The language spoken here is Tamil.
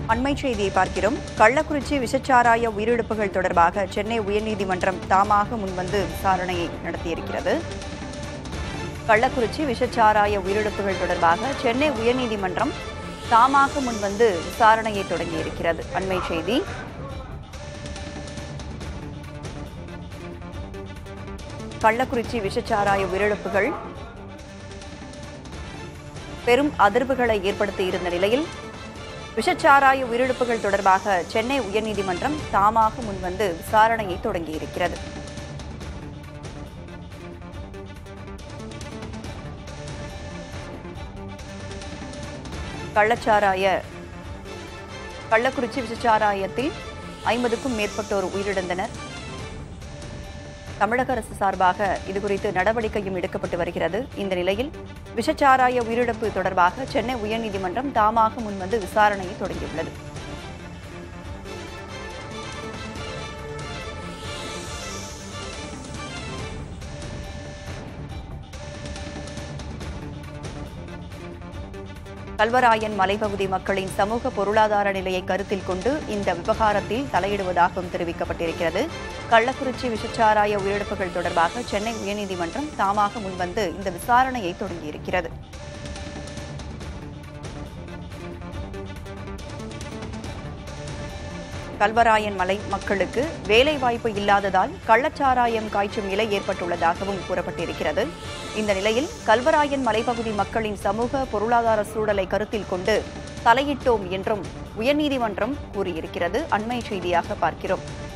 அண்மை செய்தியை பார்க்கிறோம் கள்ளக்குறிச்சி விஷச்சாராய உயிரிழப்புகள் தொடர்பாக சென்னை உயர்நீதிமன்றம் தாமாக முன்வந்து விசாரணையை நடத்தியிருக்கிறது கள்ளக்குறிச்சி விஷச்சாராய உயிரிழப்புகள் தொடர்பாக சென்னை உயர்நீதிமன்றம் தாமாக முன்வந்து விசாரணையை தொடங்கியிருக்கிறது அண்மை செய்தி கள்ளக்குறிச்சி விஷச்சாராய உயிரிழப்புகள் பெரும் அதிர்வுகளை ஏற்படுத்தியிருந்த நிலையில் விஷச்சாராய உயிரிழப்புகள் தொடர்பாக சென்னை உயர்நீதிமன்றம் தாமாக முன்வந்து விசாரணையை தொடங்கியிருக்கிறது கள்ளச்சாராய கள்ளக்குறிச்சி விஷச்சாராயத்தில் ஐம்பதுக்கும் மேற்பட்டோர் உயிரிழந்தனர் தமிழக அரசு சார்பாக இதுகுறித்து நடவடிக்கையும் எடுக்கப்பட்டு வருகிறது இந்த நிலையில் விஷச்சாராய உயிரிழப்பு தொடர்பாக சென்னை உயர்நீதிமன்றம் தாமாக முன்வந்து விசாரணையை தொடங்கியுள்ளது கல்வராயன் மலைப்பகுதி மக்களின் சமூக பொருளாதார நிலையை கருத்தில் கொண்டு இந்த விவகாரத்தில் தலையிடுவதாகவும் தெரிவிக்கப்பட்டிருக்கிறது கள்ளக்குறிச்சி விஷச்சாராய உயிரிழப்புகள் தொடர்பாக சென்னை உயர்நீதிமன்றம் தாமாக முன்வந்து இந்த விசாரணையை தொடங்கியிருக்கிறது கல்வராயன் மலை மக்களுக்கு வேலை வாய்ப்பு இல்லாததால் கள்ளச்சாராயம் காய்ச்சும் நிலை ஏற்பட்டுள்ளதாகவும் கூறப்பட்டிருக்கிறது இந்த நிலையில் கல்வராயன் மலைப்பகுதி மக்களின் சமூக பொருளாதார சூழலை கருத்தில் கொண்டு தலையிட்டோம் என்றும் உயர்நீதிமன்றம் கூறியிருக்கிறது அண்மை செய்தியாக பார்க்கிறோம்